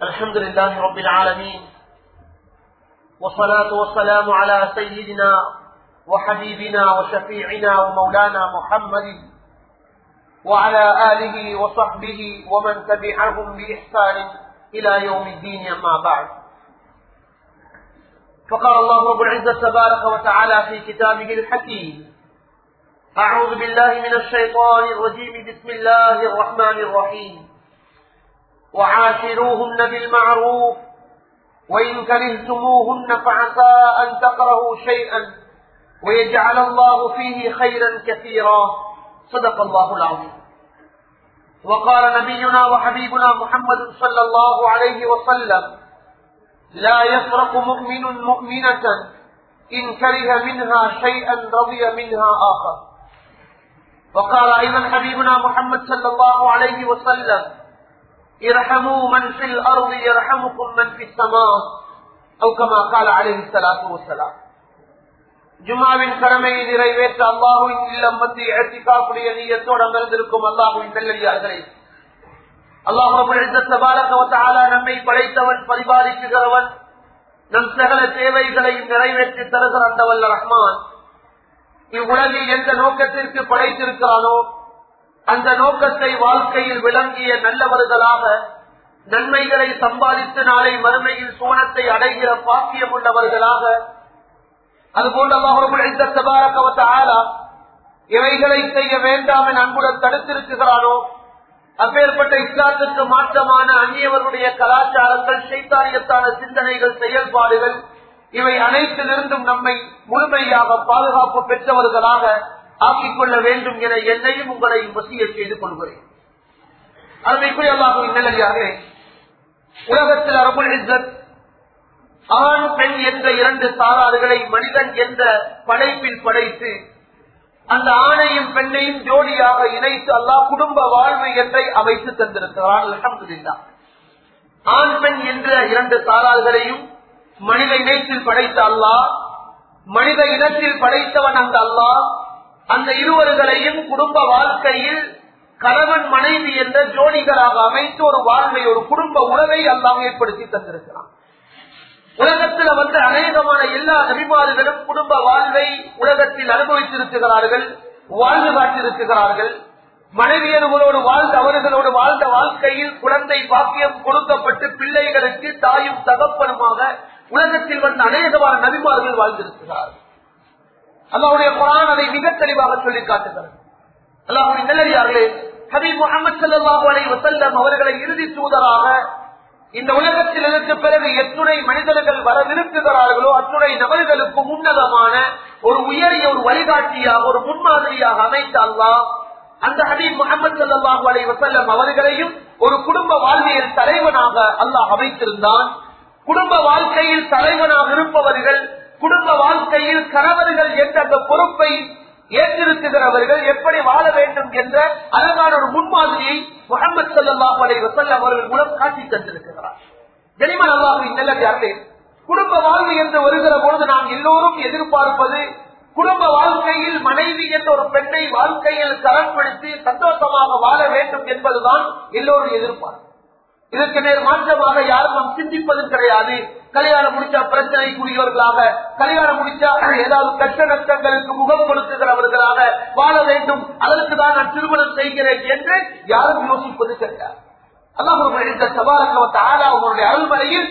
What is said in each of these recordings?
الحمد لله رب العالمين والصلاة والسلام على سيدنا وحبيبنا وشفيعنا ومولانا محمد وعلى آله وصحبه ومن تبعهم بإحسان إلى يوم الدين أما بعد فقال الله رب العزة تبارك وتعالى في كتابه الحكيم أعوذ بالله من الشيطان الرجيم بسم الله الرحمن الرحيم وعاشروهن بالمعروف وإن كرهتموهن فعسى أن تكرهوا شيئا ويجعل الله فيه خيرا كثيرا صدق الله العظيم وقال نبينا وحبيبنا محمد صلى الله عليه وسلم لا يفرق مؤمن مؤمنة إن كره منها شيئا رضي منها آخر وقال أيضا حبيبنا محمد صلى الله عليه وسلم ارحموا من في الأرض يرحمكم من في السماء أو كما قال عليه الصلاة والسلام ஜுமாவின் கடமையை நிறைவேற்ற அல்லாஹுவின் இல்லம் வந்து இடத்திக்காக்கூடிய நீயத்தோடு அமர்ந்திருக்கும் அல்லாஹுவின் நல்லடியார்களே அல்லாஹ் நம்மை படைத்தவன் பரிபாலிக்குகிறவன் நம் சகல தேவைகளையும் நிறைவேற்றி தருகிற அந்தவல்ல ரஹ்மான் இவ்வுலகில் எந்த நோக்கத்திற்கு படைத்திருக்கிறானோ அந்த நோக்கத்தை வாழ்க்கையில் விளங்கிய நல்லவர்களாக நன்மைகளை சம்பாதித்து நாளை மறுமையில் சோனத்தை அடைகிற பாக்கியம் உள்ளவர்களாக அதுபோன்ற ஆளா இவைகளை செய்ய வேண்டாம் என அன்புடன் தடுத்திருக்கிறானோ அப்பேற்பட்ட இஸ்லாத்திற்கு மாற்றமான அந்நியவருடைய கலாச்சாரங்கள் சைத்தானியத்தான சிந்தனைகள் செயல்பாடுகள் இவை அனைத்திலிருந்தும் நம்மை முழுமையாக பாதுகாப்பு பெற்றவர்களாக ஆக்கிக் கொள்ள வேண்டும் என என்னையும் உங்களையும் வசிய செய்து கொள்கிறேன் அருமைக்குரியமாக நிலையாக உலகத்தில் அரபுல் இஸ்ஸத் ஆண் பெண் என்ற இரண்டு சாராறுகளை மனிதன் என்ற படைப்பில் படைத்து அந்த ஆணையும் பெண்ணையும் ஜோடியாக இணைத்து அல்லாஹ் குடும்ப வாழ்வு என்றை அமைத்து தந்திருக்கிறான் அலமதுல்லா ஆண் பெண் என்ற இரண்டு சாரார்களையும் மனித இனத்தில் படைத்த அல்லாஹ் மனித இனத்தில் படைத்தவன் அந்த அல்லாஹ் அந்த இருவர்களையும் குடும்ப வாழ்க்கையில் கணவன் மனைவி என்ற ஜோடிகளாக அமைத்து ஒரு வாழ்வை ஒரு குடும்ப உறவை அல்லாம் ஏற்படுத்தி தந்திருக்கிறான் உலகத்தில் வந்து அநேகமான எல்லா நபிமாறுகளும் குடும்ப வாழ்வை உலகத்தில் அனுபவித்திருக்கிறார்கள் வாழ்ந்து காட்டிருக்கிறார்கள் மனைவியர்களோடு வாழ்ந்த அவர்களோடு வாழ்ந்த வாழ்க்கையில் குழந்தை பாக்கியம் கொடுக்கப்பட்டு பிள்ளைகளுக்கு தாயும் தகப்பனுமாக உலகத்தில் வந்த அநேகமான நபிமார்கள் வாழ்ந்திருக்கிறார்கள் அல்லாவுடைய குரான் அதை மிக தெளிவாக சொல்லி காட்டுகிறது அல்லாவுடைய நல்லடியார்களே ஹபீப் முகமது சல்லாஹூ அலை வசல்லம் அவர்களை இறுதி தூதராக இந்த உலகத்தில் இருக்க பிறகு எத்துணை மனிதர்கள் வரவிருக்கிறார்களோ அத்துணை நபர்களுக்கு உன்னதமான ஒரு உயரிய ஒரு வழிகாட்டியாக ஒரு முன்மாதிரியாக அமைத்த அல்லா அந்த ஹபீப் முகமது சல்லாஹூ அலை வசல்லம் அவர்களையும் ஒரு குடும்ப வாழ்வியல் தலைவனாக அல்லாஹ் அமைத்திருந்தான் குடும்ப வாழ்க்கையில் தலைவனாக இருப்பவர்கள் குடும்ப வாழ்க்கையில் கணவர்கள் என்ற அந்த பொறுப்பை ஏற்றிருக்கிறவர்கள் எப்படி வாழ வேண்டும் என்ற அழகான ஒரு முன்மாதிரியை முகமது சல்லாஹ் அலை வசல்ல அவர்கள் மூலம் காட்டி தந்திருக்கிறார் ஜெனிமன் அல்லாஹின் நல்லதார்களே குடும்ப வாழ்வு என்று வருகிற பொழுது நாம் எல்லோரும் எதிர்பார்ப்பது குடும்ப வாழ்க்கையில் மனைவி என்ற ஒரு பெண்ணை வாழ்க்கையில் தரப்படுத்தி சந்தோஷமாக வாழ வேண்டும் என்பதுதான் எல்லோரும் எதிர்பார்ப்பு இதற்கு நேர் மாற்றமாக யாரும் நாம் சிந்திப்பதும் கிடையாது கல்யாணம் முடிச்சா பிரச்சனைக்குரியவர்களாக கல்யாணம் முடிச்சா ஏதாவது கஷ்ட நஷ்டங்களுக்கு முகம் கொடுக்குகிறவர்களாக வாழ வேண்டும் அதற்கு தான் நான் திருமணம் செய்கிறேன் என்று யாரும் யோசிப்பது கிடையாது அருள்மனையில்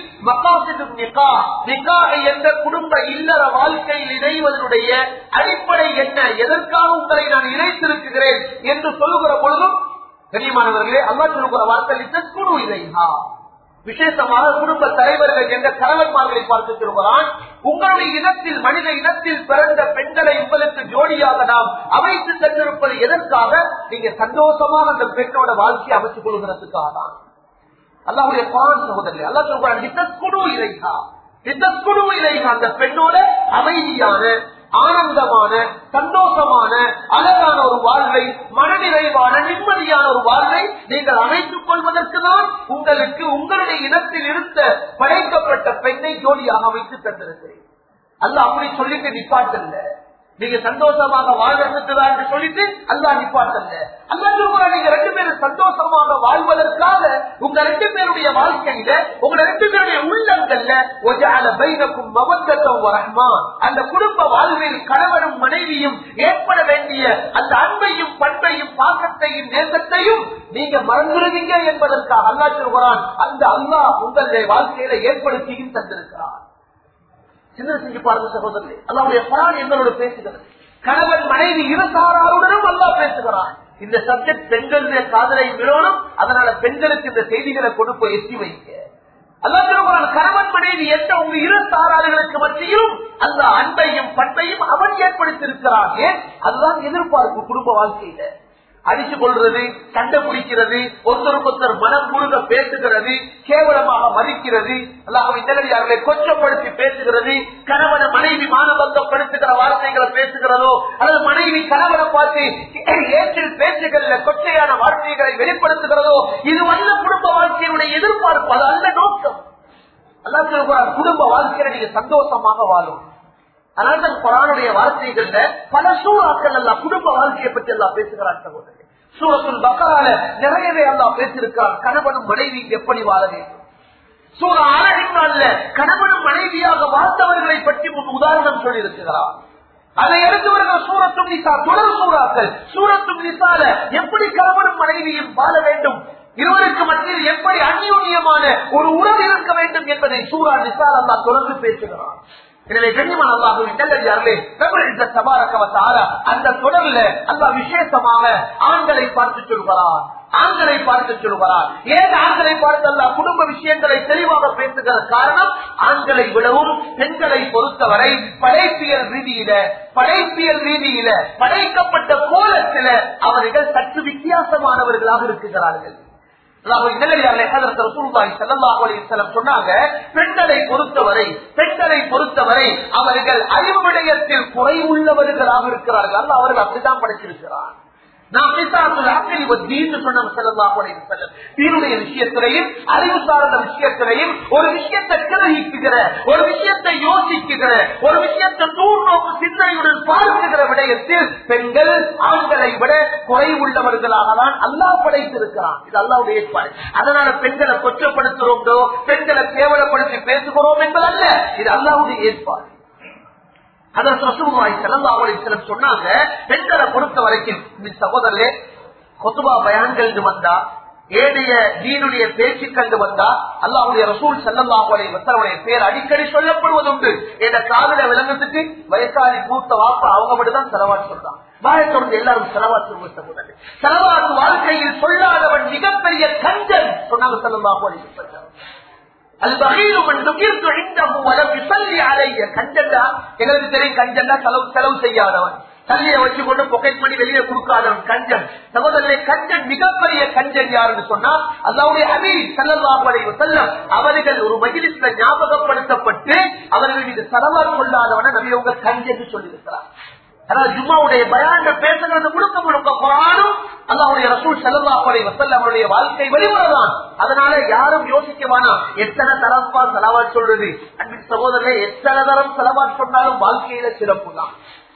என்ற குடும்ப இல்லற வாழ்க்கையில் இணைவதனுடைய அடிப்படை என்ன எதற்காக உங்களை நான் இணைத்திருக்கிறேன் என்று சொல்லுகிற பொழுதும் கண்ணியமானவர்களே அல்லா சொல்லுகிற வார்த்தை குழு இதைஹா விசேஷமாக குடும்ப தலைவர்கள் என்ற கணவன்மார்களை பார்த்து சொல்கிறான் உங்களுடைய இனத்தில் மனித இனத்தில் பிறந்த பெண்களை உங்களுக்கு ஜோடியாக நாம் அமைத்து தந்திருப்பது எதற்காக நீங்க சந்தோஷமாக அந்த பெண்ணோட வாழ்க்கையை அமைத்துக் கொள்கிறதுக்காக தான் அல்லாவுடைய பான் சகோதரி அல்லா சொல்றான் இறைகா அந்த பெண்ணோட அமைதியான ஆனந்தமான சந்தோஷமான அழகான ஒரு வாழ்வை மனநிறைவான நிம்மதியான ஒரு வாழ்வை நீங்கள் அமைத்துக் கொள்வதற்கு தான் உங்களுக்கு உங்களுடைய இனத்தில் இருந்த படைக்கப்பட்ட பெண்ணை ஜோடியாக அமைத்து தந்திருக்கிறேன் அல்ல அப்படி சொல்லிட்டு நிப்பாட்டல்ல நீங்க சந்தோஷமாக வாழ்றதுக்கு சொல்லிட்டு அல்லா நிப்பாட்டல்ல அல்லா சொல்லுவா நீங்க ரெண்டு பேரும் சந்தோஷமாக வாழ்வதற்காக உங்க ரெண்டு பேருடைய வாழ்க்கையில உங்க ரெண்டு பேருடைய உள்ளங்கள்ல ஒஜால பைனக்கும் மவத்தம் வரமா அந்த குடும்ப வாழ்வில் கணவனும் மனைவியும் ஏற்பட வேண்டிய அந்த அன்பையும் பண்பையும் பாசத்தையும் நேசத்தையும் நீங்க மறந்துடுவீங்க என்பதற்காக அல்லா சொல்கிறான் அந்த அல்லாஹ் உங்களுடைய வாழ்க்கையில ஏற்படுத்தியும் தந்திருக்கிறார் சின்ன செஞ்சு பாருங்க சகோதரர்களே அல்லாவுடைய பரான் எங்களோட பேசுகிறது கணவன் மனைவி இருசாராருடனும் அல்லா பேசுகிறான் இந்த சப்ஜெக்ட் பெண்களுடைய காதலை விடணும் அதனால பெண்களுக்கு இந்த செய்திகளை கொண்டு போய் எத்தி வைக்க அல்லா சொல்லுகிறான் கணவன் மனைவி என்ற உங்க இரு சாரார்களுக்கு மத்தியிலும் அந்த அன்பையும் பண்பையும் அவன் ஏற்படுத்தியிருக்கிறான் ஏன் அதுதான் எதிர்பார்ப்பு குடும்ப வாழ்க்கையில அடிச்சு கொள்றது சண்டை பிடிக்கிறது ஒருத்தருக்கு ஒருத்தர் மனம் முழுக பேசுகிறது கேவலமாக மதிக்கிறது அல்லாஹ் நிலவியார்களை கொச்சப்படுத்தி பேசுகிறது கணவன மனைவி மானபந்தப்படுத்துகிற வார்த்தைகளை பேசுகிறதோ அல்லது மனைவி கணவனை பார்த்து ஏற்றில் பேச்சுகள்ல கொச்சையான வார்த்தைகளை வெளிப்படுத்துகிறதோ இது வல்ல குடும்ப வாழ்க்கையினுடைய எதிர்பார்ப்பு அது அல்ல நோக்கம் அல்லா சொல்லுகிறார் குடும்ப வாழ்க்கையில நீங்க சந்தோஷமாக வாழும் அதனால்தான் குரானுடைய வார்த்தைகள்ல பல சூறாக்கள் எல்லாம் குடும்ப வாழ்க்கையை பற்றி எல்லாம் பேசுகிறார் சகோதரி சூரத்துல் பக்கரால நிறையவே எல்லாம் பேசியிருக்கார் கணவனும் மனைவி எப்படி வாழ வேண்டும் சூற ஆரணினால கணவனும் மனைவியாக வாழ்ந்தவர்களை பற்றி ஒரு உதாரணம் சொல்லியிருக்கிறார் அதை எடுத்தவர்கள் சூரத்தும் நிசா தொடர் சூறாக்கள் சூரத்தும் நிசால எப்படி கணவனும் மனைவியும் வாழ வேண்டும் இருவருக்கு மத்தியில் எப்படி அந்யோன்யமான ஒரு உறவு இருக்க வேண்டும் என்பதை சூரா நிசா அல்லா தொடர்ந்து பேசுகிறார் எனவே கண்ணியமான அல்லாஹுவின் நல்லடியார்களே இந்த சபாரக்கவத்தார அந்த தொடர்ல அல்லா விசேஷமாக ஆண்களை பார்த்து சொல்கிறார் ஆண்களை பார்த்து சொல்கிறார் ஏன் ஆண்களை பார்த்து அல்ல குடும்ப விஷயங்களை தெளிவாக பேசுகிற காரணம் ஆண்களை விடவும் பெண்களை பொறுத்தவரை படைப்பியல் ரீதியில படைப்பியல் ரீதியில படைக்கப்பட்ட கோலத்தில அவர்கள் சற்று வித்தியாசமானவர்களாக இருக்கிறார்கள் சொன்னாங்க பெண்களை பொறுத்தவரை பெண்களை பொறுத்தவரை அவர்கள் அறிவு விடயத்தில் குறைவுள்ளவர்களாக இருக்கிறார்கள் அல்ல அவர்கள் அப்படித்தான் படைச்சிருக்கிறார் நாம் தீனுடைய விஷயத்திலையும் அறிவு சார்ந்த விஷயத்திலையும் ஒரு விஷயத்தை கிரகிக்குகிற ஒரு விஷயத்தை யோசிக்குகிற ஒரு விஷயத்தை தூர்நோக்கு சிந்தனையுடன் பார்க்குகிற விடயத்தில் பெண்கள் ஆண்களை விட குறைவுள்ளவர்களாக தான் அல்லாஹ் படைத்திருக்கிறான் இது அல்லாவுடைய ஏற்பாடு அதனால பெண்களை கொச்சப்படுத்துறோம்டோ பெண்களை கேவலப்படுத்தி பேசுகிறோம் என்பதல்ல இது அல்லாவுடைய ஏற்பாடு அதற்கு ரசூலுல்லாஹி ஸல்லல்லாஹு அலைஹி வஸல்லம் சொன்னாங்க பெண்களை பொறுத்த வரைக்கும் இந்த சகோதரரே கொத்துபா பயான்கள் வந்தா ஏடைய தீனுடைய பேச்சு கண்டு வந்தா அல்லாஹுடைய ரசூல் ஸல்லல்லாஹு அலைஹி வஸல்லம் பேர் அடிக்கடி சொல்லப்படுவதுண்டு என்ற காதல விளங்கத்துக்கு வயசாளி மூத்த வாப்பா அவங்க மட்டும் தான் செலவாட்டு சொல்றாங்க வாயத்தொடர்ந்து எல்லாரும் செலவாத்து சகோதரர் செலவாத்து வாழ்க்கையில் சொல்லாதவன் மிகப்பெரிய கஞ்சன் சொன்னாங்க ஸல்லல்லாஹு அலைஹி வஸல்லம் எங்களுக்கு தெரியும் கஞ்சன்னா செலவு செலவு செய்யாதவன் தண்ணியை வச்சு கொண்டு பொக்கெட் பண்ணி வெளியே கொடுக்காதவன் கஞ்சன் சகோதரனை கஞ்சன் மிகப்பெரிய கஞ்சன் யாருன்னு சொன்னா அல்லாவுடைய அமி செல்லவாஹலை செல்லம் அவர்கள் ஒரு மகிழ்ச்சியில ஞாபகப்படுத்தப்பட்டு அவர்கள் இது செலவா கொள்ளாதவன நபி உங்க கஞ்சன் சொல்லியிருக்கிறார் அதாவது ஜும்மாவுடைய பயாண்ட பேசுகிறது முழுக்க முழுக்க குரானும் அல்லாவுடைய ரசூல் செல்லல்லாஹுடைய வசல்ல அவருடைய வாழ்க்கை வெளிவரதான் அதனால யாரும் யோசிக்க வேணாம் எத்தனை தரப்பா செலவாட் சொல்றது அன்பின் சகோதரே எத்தனை தரம் செலவாட் சொன்னாலும் வாழ்க்கையில சிறப்பு தான்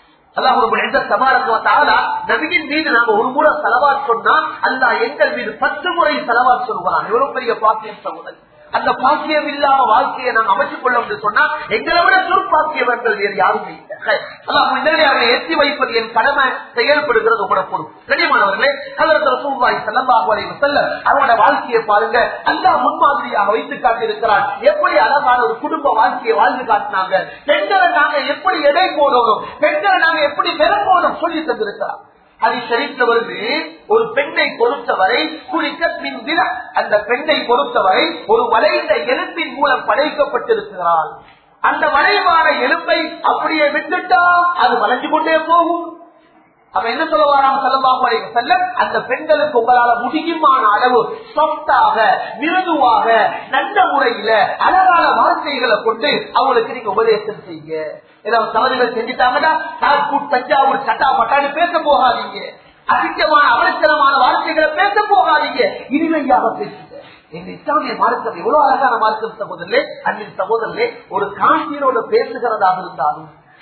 நபியின் மீது நாங்க ஒரு முறை செலவாட் சொன்னா அல்லா எங்கள் மீது பத்து முறை செலவாட் சொல்லுவான் எவ்வளவு பெரிய பாக்கியம் சகோதரி அந்த பாக்கியம் இல்லாம வாழ்க்கையை நாங்க அமைச்சுக் கொள்ள சொன்னா எங்களை விட துர்பாக்கியவர்கள் வேறு யாரும் இல்லை எத்தி வைப்பது என் கடமை செயல்படுகிறது உங்களோட பொறுப்பு கனிமானவர்களே கலரசூவாய் செல்லம்பாகுவதை செல்ல அவங்களோட வாழ்க்கையை பாருங்க அல்லா முன்மாதிரியாக வைத்து காட்டியிருக்கிறார் எப்படி அழகான ஒரு குடும்ப வாழ்க்கையை வாழ்ந்து காட்டினாங்க பெண்களை நாங்க எப்படி எடை போடணும் பெண்களை நாங்க எப்படி பெற போடணும் சொல்லி தந்திருக்கிறார் அது சரித்த வருது ஒரு பெண்ணை பொறுத்தவரை குறிக்க பின்பிற அந்த பெண்ணை பொறுத்தவரை ஒரு வளைந்த எலும்பின் மூலம் படைக்கப்பட்டிருக்கிறாள் அந்த வளைவான எலும்பை அப்படியே விட்டுட்டா அது வளைஞ்சு கொண்டே போகும் அப்ப என்ன சொல்ல வராம செல்லமாக செல்ல அந்த பெண்களுக்கு உங்களால முடியுமான அளவு சொத்தாக மிருதுவாக நல்ல முறையில அழகான வார்த்தைகளை கொண்டு அவங்களுக்கு நீங்க உபதேசம் செய்ய ஏதாவது தவறுகள் செஞ்சுட்டாங்கன்னா தாக்கூர் தஞ்சாவூர் சட்டா பட்டான்னு பேச போகாதீங்க அதிகமான அவசரமான வார்த்தைகளை பேச போகாதீங்க இனிமையாக பேசுங்க எங்க இஸ்லாமிய மார்க்கம் எவ்வளவு அழகான மார்க்கம் சகோதரர்களே அன்பின் சகோதரர்களே ஒரு காசியரோட பேசுகிறதாக இருந்தாலும்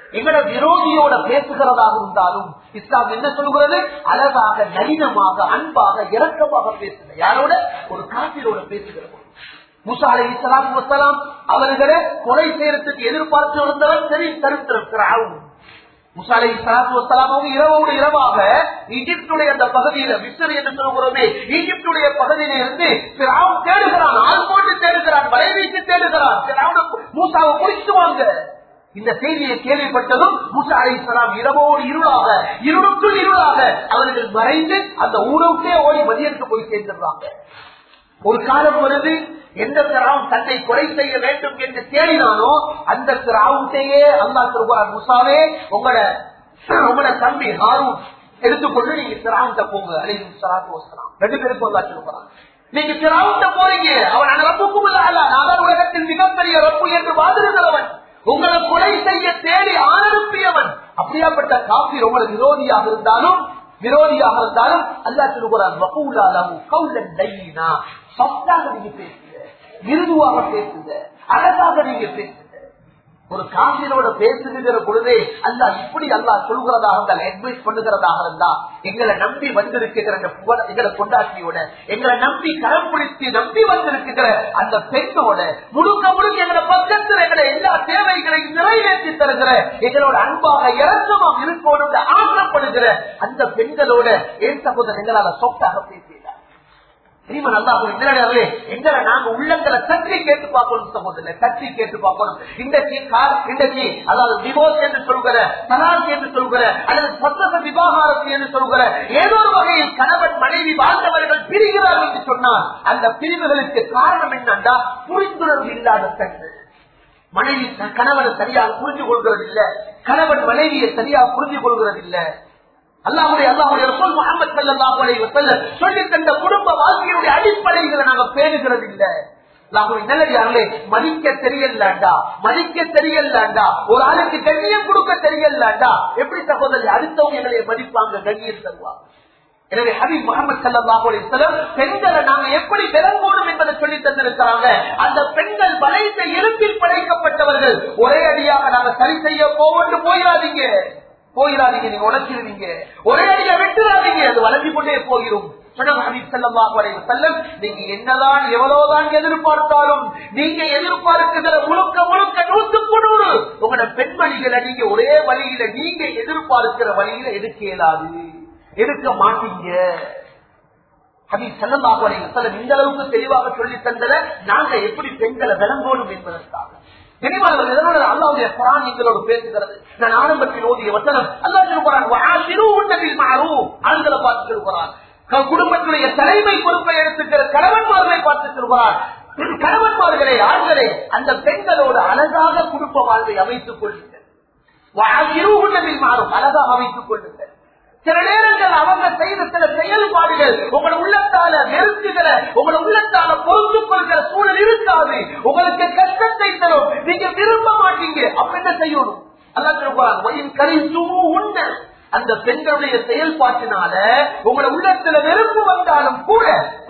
எங்களோட விரோதியோட பேசுகிறதாக இருந்தாலும் இஸ்லாம் என்ன சொல்கிறது அழகாக நளினமாக அன்பாக இரக்கமாக பேசுங்க யாரோட ஒரு காப்பிரோட பேசுகிறோம் முசா அலை இஸ்லாம் வசலாம் அவர்களை கொலை செய்யறதுக்கு எதிர்பார்த்து வந்தவர் சரி தருத்திருக்கிறாவும் முசா அலை இஸ்லாத்து வசலாம் அவங்க இரவோடு இரவாக ஈஜிப்டுடைய அந்த பகுதியில மிஸ்ரி என்று சொல்கிறோமே ஈஜிப்டுடைய பகுதியில இருந்து பிராவும் தேடுகிறான் ஆள் போட்டு தேடுகிறான் வலை வீசி தேடுகிறான் பிராவுன மூசாவை குடிச்சு வாங்க இந்த செய்தியை கேள்விப்பட்டதும் முசா அலை இஸ்லாம் இரவோடு இருளாக இருளுக்குள் இருளாக அவர்கள் மறைந்து அந்த ஊரவுக்கே ஓடி மதியத்துக்கு போய் சேர்ந்துடுறாங்க ஒரு காலம் வருது எந்த திராவும் தன்னை கொலை செய்ய வேண்டும் என்று தேடினானோ அந்த திராவுத்தையே அல்லா சொல்வார் முசாவே உங்களோட உங்களோட தம்பி ஹாரூன் எடுத்துக்கொண்டு நீங்க திராவுட்ட போங்க அலையும் சலாத்து வசலாம் ரெண்டு பேருக்கும் அல்லா சொல்லுவான் நீங்க திராவுட்ட போறீங்க அவன் அந்த ரப்புக்கும் இல்ல நான் உலகத்தில் மிகப்பெரிய ரப்பு என்று வாதிடுகிறவன் உங்களை கொலை செய்ய தேடி ஆனனுப்பியவன் அப்படியாப்பட்ட காப்பி உங்களுக்கு விரோதியாக இருந்தாலும் விரோதியாக இருந்தாலும் அல்லா சொல்லுகிறான் சொத்தாக நீங்க பேசுங்க மிருதுவாக பேசுங்க அழகாக நீங்க பேசுங்க ஒரு காசினோட பேசுகிற பொழுதே அல்லா இப்படி அல்லா சொல்கிறதாக இருந்தால் அட்வைஸ் பண்ணுகிறதாக இருந்தா எங்களை நம்பி வந்திருக்கிற எங்களை கொண்டாட்டியோட எங்களை நம்பி கரம் பிடித்து நம்பி வந்திருக்கிற அந்த பெண்ணோட முழுக்க முழுக்க எங்களை பக்கத்தில் எங்களை எல்லா தேவைகளையும் நிறைவேற்றி தருகிற எங்களோட அன்பாக இறக்கமாக இருக்கணும் ஆசைப்படுகிற அந்த பெண்களோட ஏன் சகோதரர் எங்களால் சொத்தாக பேசினார் தெரியுமா நல்லா எங்களை எங்களை நாங்க உள்ளங்களை தட்டி கேட்டு பார்க்கணும் சகோதரர் தட்டி கேட்டு பார்க்கணும் இன்றைக்கு கார் இன்றைக்கு அதாவது டிவோர்ஸ் என்று சொல்கிற தலாக் என்று சொல்கிற அல்லது சத்தச விவாகாரத்து என்று சொல்கிற ஏதோ ஒரு வகையில் கணவன் மனைவி வாழ்ந்தவர்கள் பிரிகிறார்கள் என்று சொன்னால் அந்த பிரிவுகளுக்கு காரணம் என்னண்டா புரிந்துணர்வு இல்லாத பெண்கள் மனைவி கணவனை சரியாக புரிஞ்சு கொள்கிறது இல்ல கணவன் மனைவியை சரியாக புரிஞ்சு கொள்கிறது இல்ல அல்லாவுடைய அல்லாவுடைய ரசூல் முகமது ஸல்லல்லாஹு அலைஹி வஸல்லம் சொல்லி தந்த குடும்ப வாழ்க்கையுடைய அடிப்படைகளை நாங்க பேணுகிறது இல்ல நல்லடியார்களே மதிக்க தெரியலாண்டா மதிக்க தெரியலாண்டா ஒரு ஆளுக்கு கண்ணியம் கொடுக்க தெரியலாண்டா எப்படி சகோதரி அடுத்தவங்க எங்களை மதிப்பாங்க கண்ணியம் தருவாங்க எனவே ஹபீப் முகமது சல்லாஹ் அலிஸ்லம் பெண்களை நாங்க எப்படி விளங்கணும் என்பதை சொல்லி தந்திருக்கிறாங்க அந்த பெண்கள் வளைந்த இருப்பில் படைக்கப்பட்டவர்கள் ஒரே அடியாக நாங்க சரி செய்ய போவோம் போயிடாதீங்க போயிடாதீங்க நீங்க உழைச்சிருவீங்க ஒரே அடியா விட்டுறாதீங்க அது வளர்ந்து கொண்டே போயிடும் நீங்க என்னதான் எவ்வளவுதான் எதிர்பார்த்தாலும் நீங்க எதிர்பார்க்கிற முழுக்க முழுக்க நூற்றுக்கு நூறு உங்களோட பெண்மணிகளை நீங்க ஒரே வழியில நீங்க எதிர்பார்க்கிற வழியில எடுக்க இயலாது எடுக்க மாட்டீங்க இந்த அளவுக்கு தெளிவாக சொல்லி தந்தத நாங்க எப்படி பெண்களை விளங்கணும் என்பதற்காக தெளிவானவர் இதனோட அல்லாவுடைய குரான் எங்களோடு பேசுகிறது நான் ஆரம்பத்தில் ஓதிய வசனம் அல்லா சொல்லுகிறான் ஆண்களை பார்த்து சொல்கிறான் குடும்பத்துடைய தலைமை பொறுப்பை எடுத்துக்கிற கணவன்மார்களை பார்த்து சொல்கிறார் கணவன்மார்களே ஆண்களே அந்த பெண்களோடு அழகாக குடும்ப வாழ்வை அமைத்துக் கொள்ளுங்கள் மாறும் அழகாக அமைத்துக் கொள்ளுங்கள் சில நேரங்கள் அவங்க செய்த சில செயல்பாடுகள் உங்களோட உள்ளத்தால நெருங்குகிற உங்களோட உள்ளத்தால பொறுத்துக் கொள்கிற சூழல் இருக்காது உங்களுக்கு கஷ்டத்தை தரும் நீங்க விரும்ப மாட்டீங்க அப்ப என்ன செய்யணும் அல்லா சொல்லுவாங்க கரிசூ உண்மை அந்த பெண்களுடைய செயல்பாட்டினால உங்களோட உள்ளத்துல வெறுப்பு வந்தாலும் கூட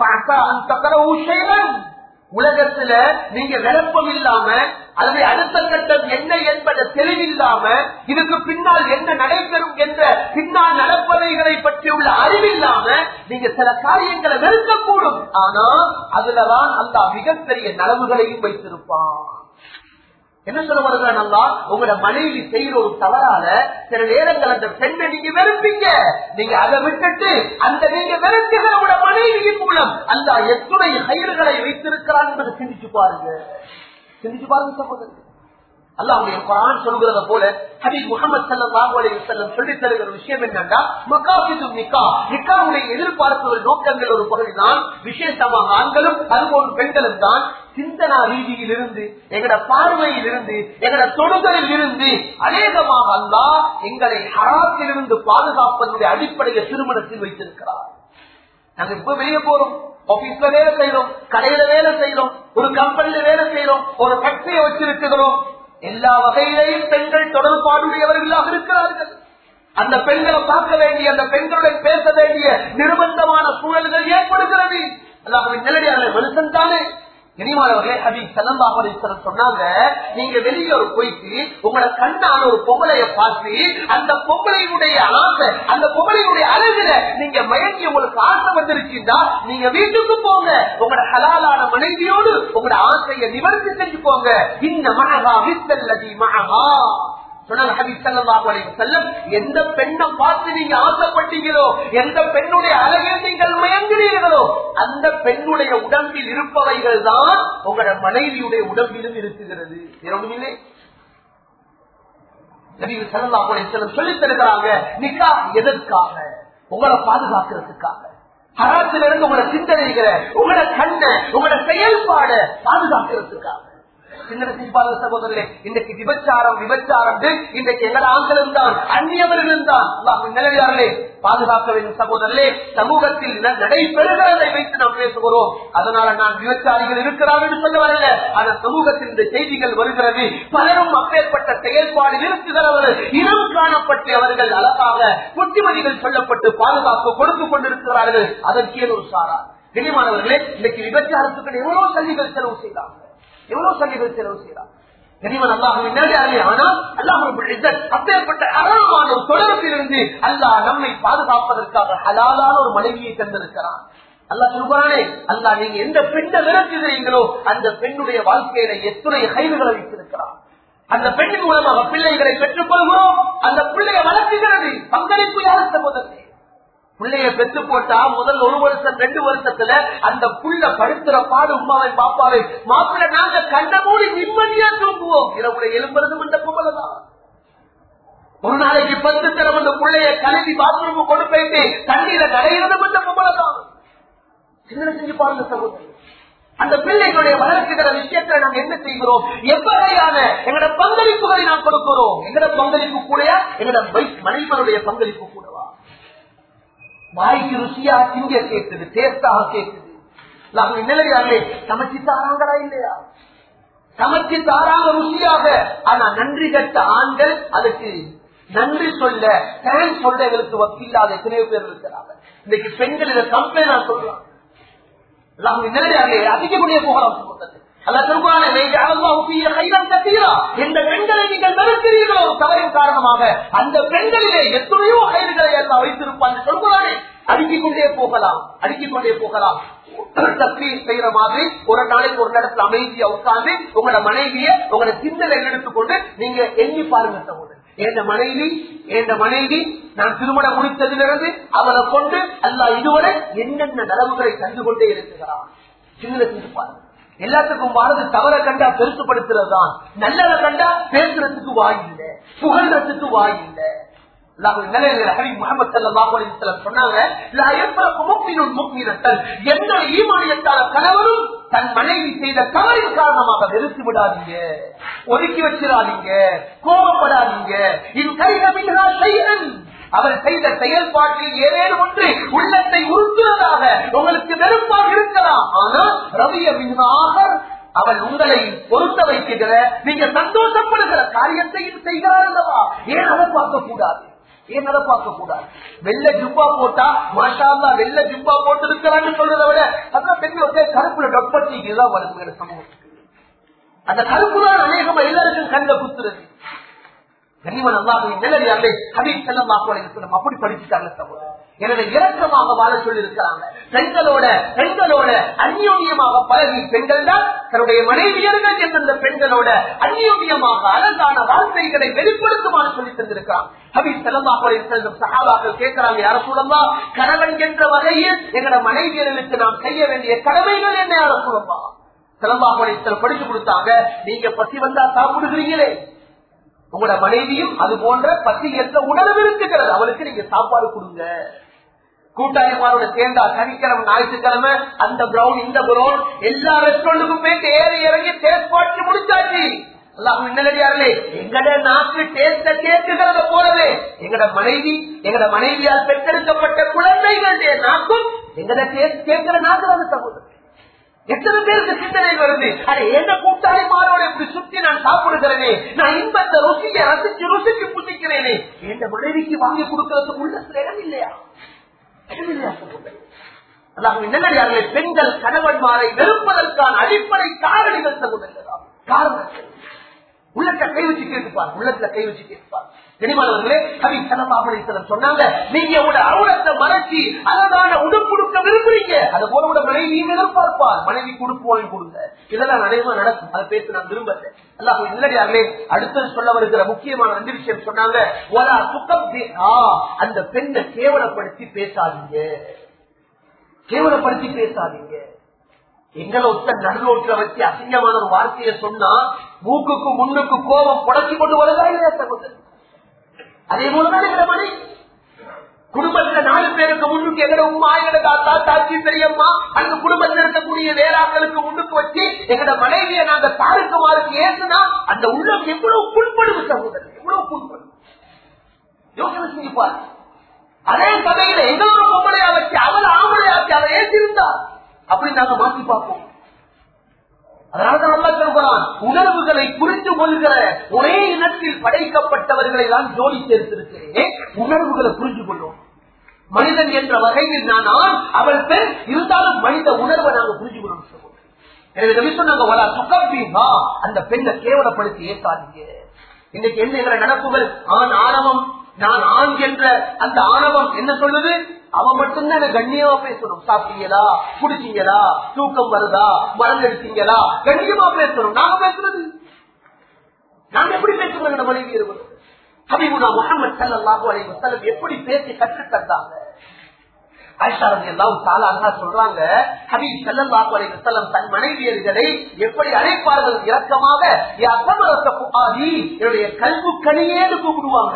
உலகத்துல நீங்க விளப்பம் இல்லாம அல்லது அடுத்த கட்டம் என்ன என்பதை தெளிவில்லாம இதுக்கு பின்னால் என்ன நடைபெறும் என்ற பின்னால் நடப்பவைகளை பற்றியுள்ள அறிவில்லாம நீங்க சில காரியங்களை வெறுக்கக்கூடும் ஆனா அதுலதான் அந்த மிகப்பெரிய நலவுகளையும் வைத்திருப்பான் என்ன சொல்ல வருகிறான் அல்லா உங்களோட மனைவி செய்யற ஒரு தவறால சில நேரங்கள் அந்த பெண்ணை நீங்க வெறுப்பீங்க நீங்க அதை விட்டுட்டு அந்த நீங்க வெறுப்புகிற உங்களோட மனைவியின் மூலம் அல்லா எத்துணை கயிறுகளை வைத்திருக்கிறான் என்பதை சிந்திச்சு பாருங்க சிந்திச்சு பாருங்க சகோதரர் அல்லாவுடைய குரான் சொல்கிறத போல ஹபீப் முகமது சல்லாஹ் அலி வல்லம் சொல்லி தருகிற விஷயம் என்னன்னா மக்காசிது நிக்கா நிக்காவுடைய எதிர்பார்ப்பு நோக்கங்கள் ஒரு பகுதிதான் விசேஷமாக ஆண்களும் அதுபோல் பெண்களும் தான் சிந்தனா ரீதியில் இருந்து எங்கட பார்வையில் இருந்து எங்கட தொடுதலில் இருந்து அநேகமாக அல்லா எங்களை ஹராத்தில் இருந்து பாதுகாப்பதனுடைய அடிப்படையை திருமணத்தில் வைத்திருக்கிறார் நாங்க இப்ப வெளியே போறோம் ஆபீஸ்ல வேலை செய்யறோம் கடையில வேலை செய்யறோம் ஒரு கம்பெனில வேலை செய்யறோம் ஒரு ஃபேக்டரியை வச்சிருக்கிறோம் எல்லா வகையிலையும் பெண்கள் தொடர்பாடுடையவர்களாக இருக்கிறார்கள் அந்த பெண்களை பார்க்க வேண்டிய அந்த பெண்களுடன் பேச வேண்டிய நிர்பந்தமான சூழல்கள் ஏற்படுகிறது அல்லாஹின் நிலடியாக மனுஷன் தானே இனிமானவர்களே ஹபீப் செல்லம்பாபுரம் சொன்னாங்க நீங்க வெளியூர் போயிட்டு உங்களோட கண்ணான ஒரு பொம்பளைய பார்த்து அந்த பொம்பளையுடைய ஆசை அந்த பொம்பளையுடைய அழகுல நீங்க மயங்கி உங்களுக்கு ஆசை வந்துருச்சுன்னா நீங்க வீட்டுக்கு போங்க உங்களோட ஹலாலான மனைவியோடு உங்களோட ஆசையை நிவர்த்தி செஞ்சு போங்க இந்த மகா வித்தல்லதி மகா சொன்னாங்க ஹபீப் ஸல்லல்லாஹு அலைஹி வஸல்லம் எந்த பெண்ணை பார்த்து நீங்க ஆசைப்பட்டீங்களோ எந்த பெண்ணுடைய அழகில் நீங்கள் மயங்குறீர்களோ அந்த பெண்ணுடைய உடம்பில் இருப்பவைகள் தான் உங்களோட மனைவியுடைய உடம்பிலும் இருக்குகிறது இல்லை நபிகள் ஸல்லல்லாஹு அலைஹி வஸல்லம் சொல்லித் தருகிறாங்க நிக்கா எதற்காக உங்களை பாதுகாக்கிறதுக்காக ஹராத்திலிருந்து உங்களோட சிந்தனைகளை உங்களோட கண்ணை உங்களோட செயல்பாட பாதுகாக்கிறதுக்காக சிந்தனை செஞ்சு பாருங்க சகோதரர்களே இன்றைக்கு விபச்சாரம் விபச்சாரம் இன்றைக்கு எங்கட ஆண்களும் தான் அந்நியவர்களும் தான் நிலையார்களே பாதுகாக்க வேண்டும் சகோதரர்களே சமூகத்தில் ந- நடைபெறுகிறதை வைத்து நாம் பேசுகிறோம் அதனால நான் விபச்சாரிகள் இருக்கிறார் என்று சொல்ல வரல அந்த சமூகத்தில் இந்த செய்திகள் வருகிறது பலரும் அப்பேற்பட்ட செயல்பாடு இருக்குகிறவர்கள் இனம் காணப்பட்டு அவர்கள் அழகாக புத்திமதிகள் சொல்லப்பட்டு பாதுகாப்பு கொடுத்து கொண்டிருக்கிறார்கள் அதற்கு ஒரு சாரா கனிமானவர்களே இன்னைக்கு விபச்சாரத்துக்கு எவ்வளவு சல்லிகள் செலவு செய்தாங்க எவ்வளவு சல்லிகள் செலவு செய்யலாம் கனிமன் அல்லாஹுவின் நேரடியாக ஆனால் அல்லாஹ் ரப்பல் இஸ்ஸத் அப்பேற்பட்ட அறமான ஒரு தொடர்பிலிருந்து அல்லாஹ் நம்மை பாதுகாப்பதற்காக ஹலாலான ஒரு மனைவியை தந்திருக்கிறான் அல்லாஹ் சொல்றானே அல்லாஹ் நீங்க எந்த பெண்ணை விரட்டுகிறீங்களோ அந்த பெண்ணுடைய வாழ்க்கையில எத்தனை கைதுகளை வைத்திருக்கிறான் அந்த பெண்ணின் மூலமாக பிள்ளைகளை பெற்றுக் கொள்கிறோம் அந்த பிள்ளையை வளர்த்துகிறது பங்களிப்பு யார் சகோதரே பிள்ளைய பெற்று போட்டா முதல் ஒரு வருஷம் ரெண்டு வருஷத்துல அந்த புள்ள படுத்துற பாடு உமாவை பாப்பாவை மாப்பிள்ள நாங்க கண்ட மூடி நிம்மதியா தூங்குவோம் இரவுடைய எலும்புறதும் அந்த கும்பலதான் ஒரு நாளைக்கு பத்து தரம் அந்த பிள்ளைய கழுவி பாத்ரூம் கொண்டு போயிட்டு தண்ணீர கடையிறதும் அந்த கும்பலதான் சிந்தனை செஞ்சு பாருங்க சகோதரி அந்த பிள்ளைகளுடைய வளர்ச்சிகிற விஷயத்துல நாம் என்ன செய்கிறோம் எவ்வகையான எங்களோட பங்களிப்புகளை நாம் கொடுக்கிறோம் எங்களோட பங்களிப்பு கூடயா எங்களோட மனைவனுடைய பங்களிப்பு கூடவா வாய்க்கு ருசியா திங்க கேட்குது டேஸ்டாக கேட்குது நாங்கள் நிலையாலே சமைச்சு தாராங்களா இல்லையா சமைச்சு தாராங்க ருசியாக ஆனா நன்றி கட்ட ஆண்கள் அதுக்கு நன்றி சொல்ல தேங்க்ஸ் சொல்ல எங்களுக்கு வக்கில்லாத எத்தனையோ பேர் இருக்கிறாங்க இன்னைக்கு பெண்கள் இதை கம்பெனி நான் சொல்றாங்க நாங்கள் நிலையாலே அதிகப்படியே போகலாம் சொல்றது அல்ல திருப்பான இந்த பெண்களை நீங்கள் நிறுத்துறீர்களோ தவறின் காரணமாக அந்த பெண்களிலே எத்தனையோ கயிறுகளை எல்லாம் வைத்திருப்பாங்க சொல்கிறானே அடுக்கிக் கொண்டே போகலாம் அடுக்கிக் கொண்டே போகலாம் தப்பி செய்யற மாதிரி ஒரு நாளைக்கு ஒரு இடத்துல அமைதியா உட்கார்ந்து உங்களோட மனைவிய உங்களோட சிந்தனை எடுத்துக்கொண்டு நீங்க எண்ணி பாருங்க சகோதரர் என் மனைவி என் மனைவி நான் திருமணம் முடித்ததிலிருந்து அவரை கொண்டு அல்ல இதுவரை என்னென்ன நலவுகளை கண்டு கொண்டே இருக்கிறான் சிந்தனை செஞ்சு பாருங்க எல்லாத்துக்கும் வாழ்ந்து தவற கண்டா பெருசுப்படுத்துறது தான் நல்லதை கண்டா பேசுறதுக்கு வாய் இல்லை புகழ்றதுக்கு வாய் இல்லை கணவரும் தன் மனைவி செய்த தவறின் காரணமாக வெறுத்து விடாதீங்க ஒதுக்கி வச்சிடாதீங்க கோபப்படாதீங்க இன் கைகமில்லா செய்யன் அவர் செய்த செயல்பாட்டில் ஏதேனும் ஒன்று உள்ளத்தை உறுத்துவதாக உங்களுக்கு வெறுப்பாக இருக்கலாம் ஆனால் ரவிய மின்னாக அவள் உங்களை பொருத்த வைக்கிற நீங்க சந்தோஷப்படுகிற காரியத்தையும் செய்கிறார் அல்லவா ஏன் அதை பார்க்க கூடாது ஏன் அதை பார்க்க கூடாது வெள்ள ஜுப்பா போட்டா மாஷால்லா வெள்ள ஜுப்பா போட்டு இருக்கிறான்னு சொல்றதை விட அதான் பெண்கள் கருப்புல டொப்பட்டிக்கு தான் வருது சமூகத்துக்கு அந்த கருப்பு தான் அநேகமா எல்லாருக்கும் கண்ட குத்துறது கனிமன் அல்லாஹின் நிலையாலே ஹபீப் செல்லம் வாக்குவலை அப்படி படிச்சுட்டாங்க சகோதரர் எனவே இறக்கமாக வாழ சொல்லி இருக்கிறாங்க பெண்களோட பெண்களோட அந்யோன்யமாக பழகி பெண்கள் தான் தன்னுடைய மனைவியர்கள் எந்தெந்த பெண்களோட அந்யோன்யமாக அழகான வாழ்க்கைகளை வெளிப்படுத்துமாறு சொல்லி தந்திருக்கிறான் ஹபீப் செல்லமாக செல்லும் சகாபாக்கள் கேட்கிறாங்க யார சொல்லமா கணவன் என்ற வகையில் எங்களோட மனைவியர்களுக்கு நாம் செய்ய வேண்டிய கடமைகள் என்ன யார சொல்லமா செலம்பாக படிச்சு கொடுத்தாங்க நீங்க பசி வந்தா சாப்பிடுகிறீங்களே உங்களோட மனைவியும் அது போன்ற பசி என்ற உணர்வு இருக்குகிறது அவளுக்கு நீங்க சாப்பாடு கொடுங்க கூட்டாளிமாரோட சேர்ந்தா சனிக்கிழமை ஞாயிற்றுக்கிழமை அந்த பிரவுன் இந்த பிரவுன் எல்லா ரெஸ்டாரண்ட்டுக்கும் போயிட்டு ஏறி இறங்கி டேஸ்ட் பாட்டு முடிச்சாச்சு நல்லடியார்களே எங்கட நாக்கு டேஸ்ட கேட்குகிறத போலவே எங்கட மனைவி எங்கட மனைவியால் பெற்றெடுக்கப்பட்ட குழந்தைகளுடைய நாக்கும் எங்கட டேஸ்ட் கேட்கிற நாக்கு வந்து சகோதரர் எத்தனை பேருக்கு சிந்தனை வருது அட எந்த கூட்டாளி மாறோட இப்படி சுத்தி நான் சாப்பிடுகிறேனே நான் இன்பத்தை ருசியை ரசிச்சு ருசிச்சு புசிக்கிறேனே எந்த மனைவிக்கு வாங்கி கொடுக்கறதுக்கு உள்ள இடம் இல்லையா இடம் இல்லையா அல்லாஹ் நல்லடியார்களே பெண்கள் கணவன்மாரை வெறுப்பதற்கான அடிப்படை காரணிகள் சகோதரர்களா காரணங்கள் உள்ளத்தை கை வச்சு கேட்டுப்பார் உள்ளத்துல கை வச்சு கேட்பார் தெரியுமானவர்களே கவி சலமாபலித்தனம் சொன்னாங்க நீங்க உங்களோட அவுளத்தை மறைச்சி அதனால உடுப்புடுக்க விரும்புறீங்க அது போல உட மனைவியும் எதிர்பார்ப்பார் மனைவி கொடுப்பு வாங்கி கொடுங்க இதெல்லாம் நிறைய நடக்கும் அதை பேச நான் விரும்பல அல்லாஹ் இல்லடியார்களே அடுத்தது சொல்ல வருகிற முக்கியமான ரெண்டு விஷயம் சொன்னாங்க ஒலா சுகம் அந்த பெண்ணை கேவலப்படுத்தி பேசாதீங்க கேவலப்படுத்தி பேசாதீங்க எங்களை ஒத்த நடுரோட்டில வச்சு அசிங்கமான ஒரு வார்த்தையை சொன்னா மூக்குக்கு முன்னுக்கு கோபம் புடச்சி கொண்டு வருதா இல்லையா சகோதரர் அதே போலதான் எங்களை மனைவி குடும்பத்துல நாலு பேருக்கு முன்னுக்கு எங்கட உமா எங்கட தாத்தா தாச்சி பெரியம்மா அந்த குடும்பத்தில் இருக்கக்கூடிய வேளாக்களுக்கு முன்னுக்கு வச்சு எங்கட மனைவியை நாங்க தாருக்குமாருக்கு ஏசுனா அந்த உள்ளம் எவ்வளவு புண்படுது சகோதரர் எவ்வளவு புண்படும் யோசனை செஞ்சு பாருங்க அதே சபையில எங்களோட பொம்பளையா வச்சு அவள் ஆம்பளையாச்சு அவள் ஏற்றிருந்தா அப்படி நாங்க மாற்றி பார்ப்போம் அதனாலதான் நல்லா சொல்கிறான் உணர்வுகளை புரிந்து கொள்கிற ஒரே இனத்தில் படைக்கப்பட்டவர்களை தான் ஜோடி சேர்த்திருக்கிறேன் உணர்வுகளை புரிந்து கொள்ளும் மனிதன் என்ற வகையில் நான் ஆண் அவள் பெண் இருந்தாலும் மனித உணர்வை நாங்க புரிஞ்சு கொள்ளணும் சொல்லுவோம் எனவே நபி சொன்னாங்க "வலா துகப்பீஹா", அந்த பெண்ணை கேவலப்படுத்தி ஏற்காதீங்க இன்னைக்கு என்ன என்ற நடப்புகள் ஆண் ஆணவம் நான் ஆண் என்ற அந்த ஆணவம் என்ன சொல்லுது அவன் மட்டும்தான் எனக்கு கண்ணியமா பேசணும் சாப்பிட்டீங்களா குடிச்சீங்களா தூக்கம் வருதா மருந்து எடுத்தீங்களா கண்ணியமா பேசணும் நாங்க பேசுறது நாங்க எப்படி பேசுறோம் எங்க மனைவி இருக்கிறோம் ஹபீபுனா முகமது சல்லாஹூ அலைஹி வஸல்லம் எப்படி பேசி கற்றுத் தந்தாங்க ஆயிஷா ரலியல்லாஹு தஆலா அன்ஹா சொல்றாங்க ஹபீப் ஸல்லல்லாஹு அலைஹி வஸல்லம் தன் மனைவியர்களை எப்படி அழைப்பார்கள் இரக்கமாக யா சமரத்த புஆதி என்னுடைய கல்பு கனியேன்னு கூப்பிடுவாங்க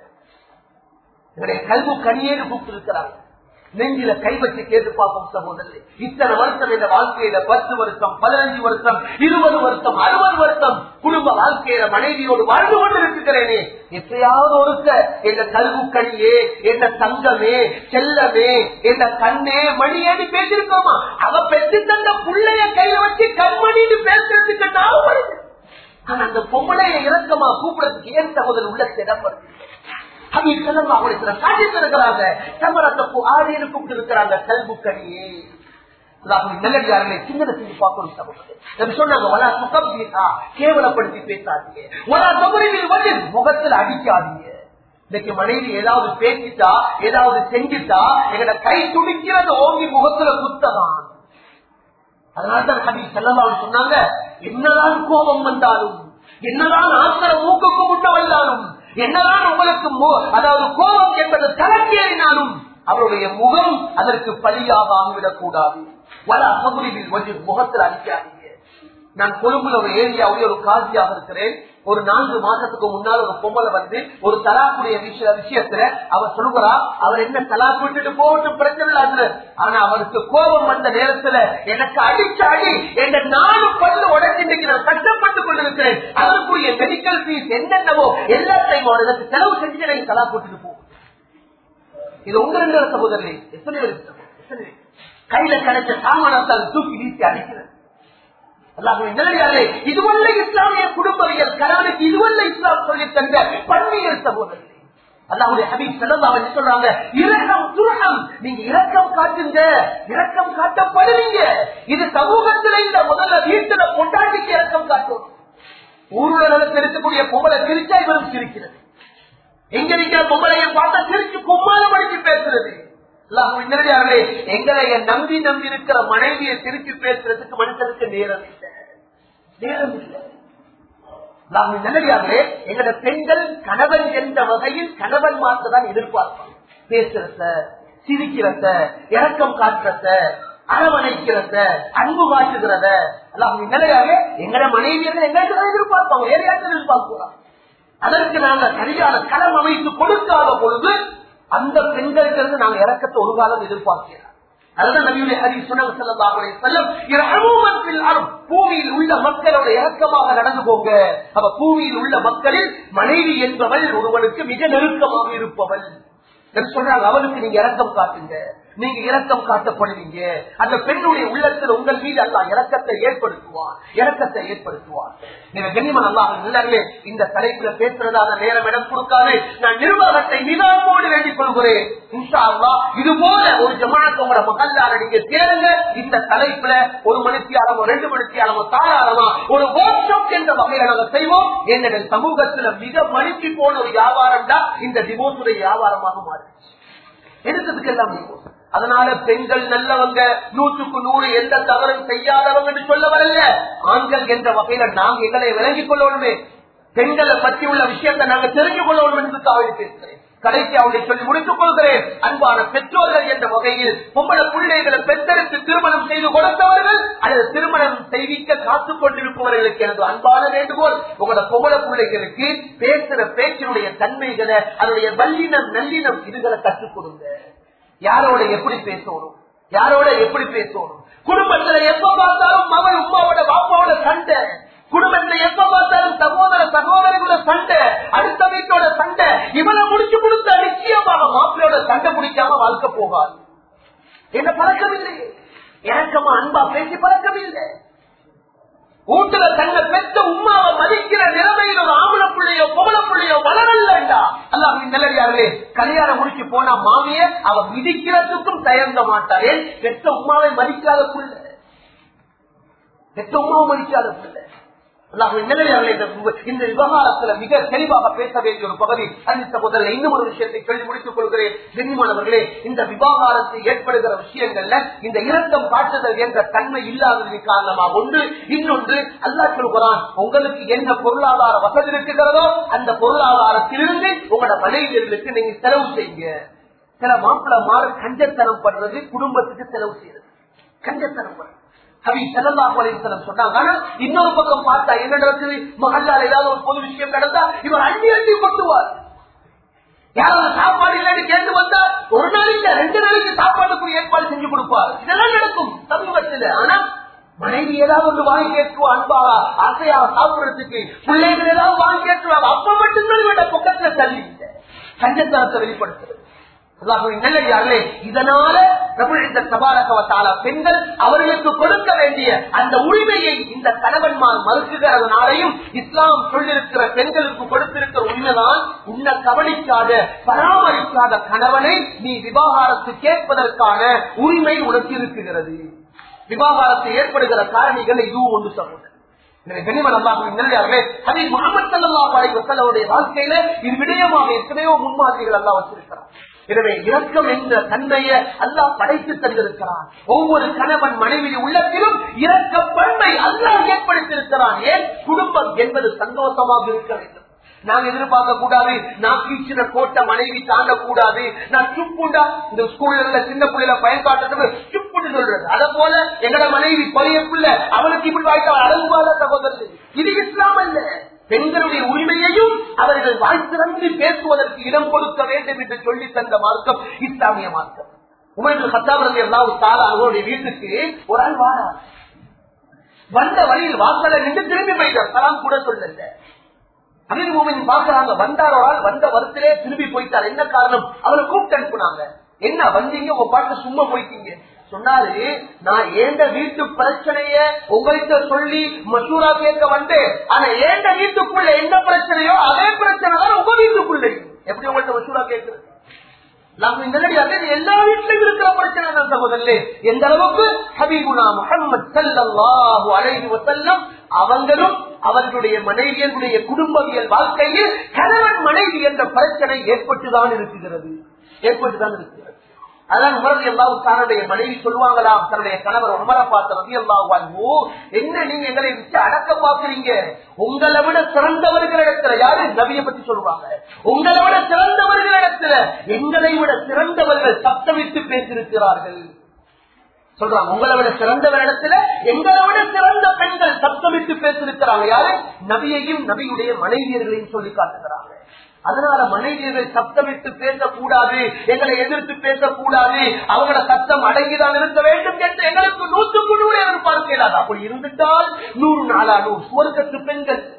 என்னுடைய கல்பு கனியேன்னு கூப்பிட்டு இருக்கிறாங்க நெஞ்சில கை வச்சு கேட்டு பார்ப்போம் சகோதரர் இத்தனை வருஷம் இந்த வாழ்க்கையில பத்து வருஷம் பதினஞ்சு வருஷம் இருபது வருஷம் அறுபது வருஷம் குடும்ப வாழ்க்கையில மனைவியோடு வாழ்ந்து கொண்டு இருக்கிறேனே எப்பயாவது ஒருக்க என்ற கல்வு கனியே என்ற தங்கமே செல்லமே என்ற கண்ணே மணியேன்னு பேசிருக்கோமா அவ பெற்று தந்த புள்ளைய கையில வச்சு கண்மணின்னு பேசுறதுக்கு நான் வருது ஆனா அந்த பொம்பளைய இறக்கமா கூப்பிடறதுக்கு ஏன் சகோதரர் உள்ள இடப்படுது ஹபீப் ஸல்லல்லாஹு அலைஹி வஸல்லம் காட்டிட்டு இருக்கிறாங்க சமரத்தப்பு ஆதின்னு கூப்பிட்டு இருக்கிறாங்க கல்பு கனியே நல்லடியாரனை சிந்தனை செஞ்சு பார்க்கணும் சகோதரர் சொன்னாங்க வலா சுகப்தீகா கேவலப்படுத்தி பேசாதீங்க வலா தொகுதியில் வந்து முகத்தில் அடிக்காதீங்க இன்னைக்கு மனைவி ஏதாவது பேசிட்டா ஏதாவது செஞ்சுட்டா எங்கட கை துடிக்கிறது ஓங்கி முகத்துல குத்ததான் அதனால்தான் ஹபீப் ஸல்லல்லாஹு சொன்னாங்க என்னதான் கோபம் வந்தாலும் என்னதான் ஆத்திர மூக்குக்கு முன்ன வந்தாலும் என்னதான் உங்களுக்கு மு- அதாவது கோபம் என்பது தலைக்கேறினாலும் அவருடைய முகம் அதற்கு பலியாக ஆகிவிடக் கூடாது வல அசமுறிவில் கொஞ்சம் முகத்தில் அடிக்காதீங்க நான் கொழும்புல ஒரு ஏரியாவில் ஒரு காசியாக இருக்கிறேன் ஒரு நான்கு மாசத்துக்கு முன்னால் ஒரு பொம்பளை வந்து ஒரு தலாக்குடைய விஷய விஷயத்துல அவர் சொல்லுகிறா அவர் என்ன தலாக்கு விட்டுட்டு போகட்டும் பிரச்சனை இல்லாது ஆனா அவருக்கு கோபம் வந்த நேரத்துல எனக்கு அடிச்ச அடி என்ற நாலு பல்லு உடச்சி இன்னைக்கு நான் கஷ்டப்பட்டு கொண்டிருக்கிறேன் அதற்குரிய மெடிக்கல் ஃபீஸ் என்னென்னவோ எல்லாத்தையும் அவர் எனக்கு செலவு செஞ்சு எனக்கு தலாக்கு விட்டுட்டு போகும் இது உங்க ரெண்டு பேர் சகோதரர்களே எத்தனை பேர் சகோதரர்? எத்தனை பேர்? கையில கிடைச்ச சாமானத்தால் தூக்கி வீசி அடிக்கிறது அல்லாஹ்வின் நல்லடியார்களே, இதுவல்ல இஸ்லாமிய குடும்பவியல் கணவனுக்கு இதுவல்ல இஸ்லாம் சொல்லி தந்த பன்மையல் சகோதரர்களே அல்லாஹ்வுடைய ஹபீப் ஸல்லல்லாஹு அலைஹி சொல்றாங்க இரக்கம் துர்ஹம் நீங்க இரக்கம் காட்டுங்க இரக்கம் காட்டப்படுவீங்க இது சமூகத்துல இல்ல முதல்ல வீட்டுல கொண்டாட்டிக்கு இரக்கம் காட்டும் ஊருல நிலத்தில் இருக்கக்கூடிய பொம்பளை சிரிச்சா இவரும் சிரிக்கிறது எங்க இருக்கிற பொம்பளையை பார்த்தா சிரிச்சு கும்மாரம் அடிச்சு பேசுறது அல்லாஹ்வின் நல்லடியார்களே, எங்களை நம்பி நம்பி இருக்கிற மனைவியை திருப்பி பேசுறதுக்கு மனுஷனுக்கு நேரம் இல்லை நேரம் இல்லை அல்லாஹ்வின் நல்லடியார்களே எங்களோட பெண்கள் கணவன் என்ற வகையில் கணவன் தான் எதிர்பார்ப்பாங்க பேசுறத சிரிக்கிறத இறக்கம் காட்டுறத அரவணைக்கிறத அன்பு காட்டுகிறத அல்லாஹ்வின் நல்லடியாக எங்களோட மனைவியர்கள் எங்களுக்கு தான் எதிர்பார்ப்பாங்க வேற யாரும் எதிர்பார்க்கலாம் அதற்கு நாங்க சரியான களம் அமைத்து கொடுக்காத பொழுது அந்த பெண்களுக்கு நாங்க இறக்கத்தை ஒரு காலம் எதிர்பார்க்கிறோம் அதுதான் நபியுடைய ஹரி சொன்னாங்க ஸல்லல்லாஹு அலைஹி வஸல்லம், "இர்ஹமூமன் ஃபில் அர்த்." பூமியில் உள்ள மக்களோட இறக்கமாக நடந்து போங்க அவ பூமியில் உள்ள மக்களில் மனைவி என்பவள் ஒருவனுக்கு மிக நெருக்கமாக இருப்பவள் என்று சொல்றாங்க அவளுக்கு நீங்க இறக்கம் காட்டுங்க நீங்க இரக்கம் காட்டப்படுவீங்க அந்த பெண்ணுடைய உள்ளத்தில் உங்கள் மீது அல்லா இரக்கத்தை ஏற்படுத்துவார் இரக்கத்தை ஏற்படுத்துவார் நீங்க கண்ணிமன் அல்லா இல்லைங்களே இந்த தலைப்புல பேசுறதான நேரம் இடம் கொடுக்காது நான் நிர்வாகத்தை நிதானமோடு வேண்டிக் கொள்கிறேன் இன்ஷா அல்லாஹ் இது போல ஒரு ஜமானத்தை உங்களோட மகல்லார நீங்க சேருங்க இந்த தலைப்புல ஒரு மணித்தியாலமோ ரெண்டு மணித்தியாலமோ தாராளமா ஒரு ஒர்க் ஷாப் என்ற வகையில நாங்க செய்வோம் என்னுடைய சமூகத்துல மிக மணிக்கு போன ஒரு வியாபாரம் தான் இந்த டிவோர்ஸுடைய வியாபாரமாக மாறிடுச்சு எடுத்ததுக்கு எல்லாம் divorce. அதனால பெண்கள் நல்லவங்க நூற்றுக்கு நூறு எந்த தவறும் செய்யாதவங்க என்று சொல்ல வரல ஆண்கள் என்ற வகையில நாங்க எங்களை விளங்கிக் கொள்ளணுமே பெண்களை பற்றி உள்ள விஷயத்தை நாங்க தெரிஞ்சு கொள்ளணும் என்று தான் பேசுகிறேன் கடைசி அவளை சொல்லி முடித்துக் கொள்கிறேன் அன்பான பெற்றோர்கள் என்ற வகையில் பொம்பளை பிள்ளைகளை பெற்றெடுத்து திருமணம் செய்து கொடுத்தவர்கள் அல்லது திருமணம் செய்விக்க காத்துக் கொண்டிருப்பவர்களுக்கு எனது அன்பான வேண்டுகோள் உங்களோட பொம்பளை பிள்ளைகளுக்கு பேசுற பேச்சினுடைய தன்மைகளை அதனுடைய வல்லினம் நல்லினம் இதுகளை கற்றுக் கொடுங்க யாரோட எப்படி பேசணும் யாரோட எப்படி பேசணும் குடும்பத்துல எப்ப பார்த்தாலும் மகள் உமாவோட பாப்பாவோட சண்டை குடும்பத்துல எப்ப பார்த்தாலும் சகோதர சகோதரிகளோட சண்டை அடுத்த வீட்டோட சண்டை இவனை முடிச்சு கொடுத்த நிச்சயமாக மாப்பிள்ளையோட சண்டை பிடிக்காம வாழ்க்கை போகாது என்ன பழக்கம் இல்லை எனக்கமா அன்பா பேசி பழக்கம் இல்லை வீட்டுல தன்னை பெற்ற உமாவை மதிக்கிற நிலைமையில் ஒரு ஆம்பளை பிள்ளையோ பொம்பளை பிள்ளையோ வளரலண்டா அல்லாஹ் நல்லடியார்களே கல்யாணம் முடிச்சு போனா மாமிய அவ மிதிக்கிறதுக்கும் தயங்க மாட்டாரே பெற்ற உமாவை மதிக்காத பிள்ளை பெற்ற உமாவை மதிக்காத பிள்ளை அல்லாஹ் நல்லடியார்களே இந்த- இந்த விவகாரத்துல மிக தெளிவாக பேச வேண்டிய ஒரு பகுதி அந்த சகோதரர் இன்னும் ஒரு விஷயத்தை சொல்லி முடித்துக் கொள்கிறேன் கண்ணியமானவர்களே இந்த விவாகாரத்தை ஏற்படுகிற விஷயங்கள்ல இந்த இரக்கம் காட்டுதல் என்ற தன்மை இல்லாததன் காரணமாக ஒன்று இன்னொன்று அல்லாஹ் சொல்கிறான் உங்களுக்கு என்ன பொருளாதார வசதி இருக்கிறதோ அந்த பொருளாதாரத்திலிருந்து உங்களோட மனைவியர்களுக்கு நீங்க செலவு செய்யுங்க சில மாப்பிள்ள மாறு கஞ்சத்தனம் பண்றது குடும்பத்துக்கு செலவு செய்யறது கஞ்சத்தனம் பண்றது ஹபி செல்லல்லாஹு அலைஹி வஸல்லம் சொன்னாங்க ஆனா இன்னொரு பக்கம் பார்த்தா என்ன நடக்குது மகல்லால் ஏதாவது ஒரு பொது விஷயம் நடந்தா இவர் அள்ளி அள்ளி கொட்டுவார் யாராவது சாப்பாடு இல்லைன்னு கேட்டு வந்தா ஒரு நாளைக்கு ரெண்டு நாளைக்கு சாப்பாட்டுக்கு ஏற்பாடு செஞ்சு கொடுப்பார் இதெல்லாம் நடக்கும் சமூகத்தில் ஆனா மனைவி ஏதாவது ஒன்று வாங்கி கேட்குவா அன்பாவா ஆசையா சாப்பிடுறதுக்கு பிள்ளைகள் ஏதாவது வாங்கி கேட்டுருவாங்க அப்ப மட்டும்தான் இவட பக்கத்துல தள்ளி கஞ்சத்தனத்தை வெளிப்படுத்துறது அல்லாஹ்வின் நல்லடியார்களே, இதனால பிரபு இந்த சபாரகவத்தால பெண்கள் அவர்களுக்கு கொடுக்க வேண்டிய அந்த உரிமையை இந்த கணவன்மார் மறுக்குகிறதுனாலையும் இஸ்லாம் சொல்லிருக்கிற பெண்களுக்கு கொடுத்திருக்கிற உண்மைதான் உன்னை கவனிக்காத பராமரிக்காத கணவனை நீ விவாகாரத்து கேட்பதற்கான உரிமை உனக்கு இருக்குகிறது விவாகாரத்தை ஏற்படுகிற காரணிகள் இதுவும் ஒன்று சமூகம் எனவே கனிமன் அல்லாஹுவின் நல்லே அதே முகமது சல்லாஹ் அலை வசல்லவுடைய வாழ்க்கையில இது விடயமாக எத்தனையோ முன்மாதிரிகள் அல்லாஹ் வச்சிருக்கிறார் எனவே இரக்கம் என்ற தன்மையை அல்லாஹ் படைத்து தந்திருக்கிறான் ஒவ்வொரு கணவன் மனைவி உள்ளத்திலும் இரக்க பண்பை அல்லாஹ் ஏற்படுத்தியிருக்கிறான் ஏன் குடும்பம் என்பது சந்தோஷமாக இருக்க வேண்டும் நான் எதிர்பார்க்க கூடாது நான் கீச்சின கோட்டை மனைவி தாண்டக்கூடாது நான் சுப்புண்டா இந்த ஸ்கூல்ல சின்ன பிள்ளைல பயன்பாட்டு சுப்புன்னு சொல்றது அத போல எங்கட மனைவி பழைய பிள்ளை அவளுக்கு இப்படி வாய்த்தா அடங்குவாத சகோதரர் இது இஸ்லாம் அல்ல பெண்களுடைய உரிமையையும் அவர்கள் வாழ்த்திறந்து பேசுவதற்கு இடம் கொடுக்க வேண்டும் என்று சொல்லி தந்த மார்க்கம் இஸ்லாமிய மார்க்கம் உமர்கள் சத்தாபரதி எல்லாம் தாரா அவருடைய வீட்டுக்கு ஒரு ஆள் வாரார் வந்த வழியில் வாசல நின்று திரும்பி போயிட்டார் சலாம் கூட சொல்லல அமீர் மூமின் பாக்குறாங்க வந்தார் ஒரு ஆள் வந்த வருத்திலே திரும்பி போயிட்டார் என்ன காரணம் அவரை கூப்பிட்டு அனுப்புனாங்க என்ன வந்தீங்க உங்க பாட்டு சும்மா போயிட்டீங்க சொன்னாரு நான் ஏண்ட வீட்டு பிரச்சனைய உங்கள்கிட்ட சொல்லி மசூரா கேட்க வந்தேன் ஆனா ஏண்ட வீட்டுக்குள்ள என்ன பிரச்சனையோ அதே பிரச்சனை தான் உங்க வீட்டுக்குள்ள எப்படி உங்கள்கிட்ட மசூரா கேட்கிறது நம்ம நேரடியாக எல்லா வீட்டிலும் இருக்கிற பிரச்சனை தான் சகோதரே எந்த அளவுக்கு ஹபீபுனா முகமது சல்லாஹு அலைஹி வசல்லம் அவங்களும் அவர்களுடைய மனைவியர்களுடைய குடும்பவியல் வாழ்க்கையில் கணவன் மனைவி என்ற பிரச்சனை ஏற்பட்டுதான் இருக்கிறது ஏற்பட்டுதான் இருக்கிறது அதான் உமரது எல்லாவும் தன்னுடைய மனைவி சொல்லுவாங்களாம் தன்னுடைய கணவர் உமரை பார்த்த ரவி எல்லாவாங்கோ என்ன நீங்க எங்களை விட்டு அடக்க பாக்குறீங்க உங்களை விட சிறந்தவர்களிடத்துல யாரு நபிய பத்தி சொல்லுவாங்க உங்களை விட சிறந்தவர்களிடத்துல எங்களை விட சிறந்தவர்கள் சப்தமிட்டு பேசியிருக்கிறார்கள் சொல்றாங்க உங்களை விட சிறந்தவரிடத்துல எங்களை விட சிறந்த பெண்கள் சப்தமிட்டு பேசியிருக்கிறாங்க யாரு நபியையும் நபியுடைய மனைவியர்களையும் சொல்லி காட்டுகிறாங்க அதனால மனைவியர்கள் சப்தமிட்டு பேசக்கூடாது எங்களை எதிர்த்து பேசக்கூடாது அவங்களோட சத்தம் அடங்கிதான் இருக்க வேண்டும் என்று எங்களுக்கு நூற்றுக்கு நூறு எதிர்பார்க்கிறார் அப்படி இருந்துட்டால் நூறு நாளா நூறு சுவர்க்கத்து பெண்கள்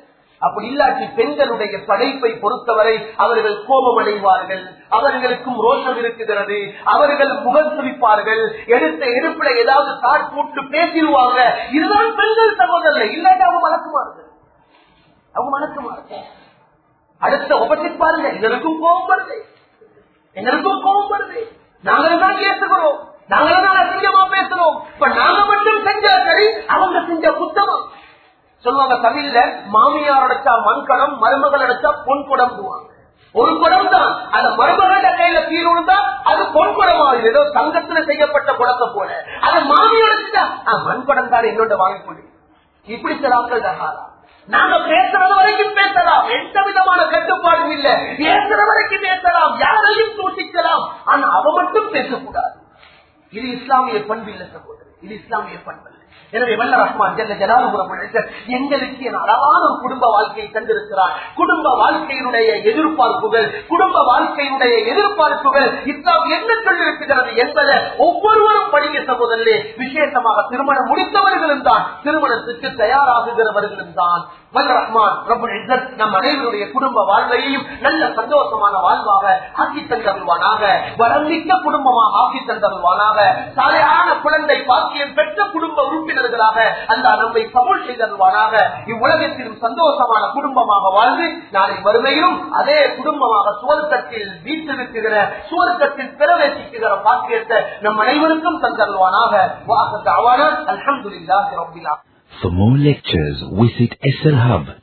அப்படி இல்லாட்டி பெண்களுடைய படைப்பை பொறுத்தவரை அவர்கள் கோபம் அடைவார்கள் அவர்களுக்கும் ரோஷம் இருக்குகிறது அவர்கள் முகம் சுழிப்பார்கள் எடுத்த எடுப்புல ஏதாவது தாட் போட்டு பேசிடுவாங்க இதுதான் பெண்கள் சகோதரர் இல்லாட்டி அவங்க மலக்குமார்கள் அவங்க மலக்குமார்கள் அடுத்த ஒப்பசிட் பாருங்க எங்களுக்கும் கோபம் வருது எங்களுக்கும் கோபம் வருது நாங்கள் தான் பேசுகிறோம் நாங்கள் தான் அசிங்கமா பேசுறோம் இப்ப நாங்க மட்டும் செஞ்ச சரி அவங்க செஞ்ச குத்தமா சொல்லுவாங்க தமிழ்ல மாமியார் அடைச்சா மண்கடம் மருமகள் அடைச்சா பொன் குடம் ஒரு குடம் தான் அந்த மருமகள கையில தீர் விழுந்தா அது பொன் குடமா ஏதோ தங்கத்துல செய்யப்பட்ட குடத்தை போல அது மாமியோட மண் குடம் தான் என்னோட வாங்கிக்கொண்டு இப்படி சில ஆட்கள் தகாரா நாங்க பேசுறது வரைக்கும் பேசலாம் எந்த விதமான கட்டுப்பாடும் இல்ல பேசுற வரைக்கும் பேசலாம் யாரையும் தூட்டிக்கலாம் ஆனா அவ மட்டும் பேசக்கூடாது இது இஸ்லாமிய பண்பு இல்ல சகோதரர் இது இஸ்லாமிய பண்பு அல்ல. எனவே வல்ல ரஹ்மான் ஜல்ல ஜலாலுபுரம் எங்களுக்கு என் அழகான ஒரு குடும்ப வாழ்க்கையை தந்திருக்கிறார் குடும்ப வாழ்க்கையினுடைய எதிர்பார்ப்புகள் குடும்ப வாழ்க்கையினுடைய எதிர்பார்ப்புகள் இஸ்லாம் என்ன சொல்லிருக்கிறது என்பதை ஒவ்வொருவரும் படிக்க சகோதரே விசேஷமாக திருமணம் முடித்தவர்களும் தான் திருமணத்துக்கு தயாராகுகிறவர்களும் தான் வல்ல ரஹ்மான் பிரபு இஸ்ஸத் நம் அனைவருடைய குடும்ப வாழ்வையையும் நல்ல சந்தோஷமான வாழ்வாக ஆக்கி தந்தருவானாக வரமிக்க குடும்பமாக ஆக்கி தந்தருவானாக சாலையான குழந்தை பாக்கியம் பெற்ற குடும்ப உறுப்பினர்களாக அந்த நம்மை கபூல் செய்தருவானாக இவ்வுலகத்திலும் சந்தோஷமான குடும்பமாக வாழ்ந்து நாளை வறுமையிலும் அதே குடும்பமாக சுவர்க்கத்தில் வீட்டிருக்கிற சுவர்க்கத்தில் பிரவேசிக்கிற பாக்கியத்தை நம் அனைவருக்கும் தந்தருவானாக வாசல் அவான அல்ஹம்துலில்லாஹி ரப்பில் ஆலமீன் For more lectures, visit SLHub.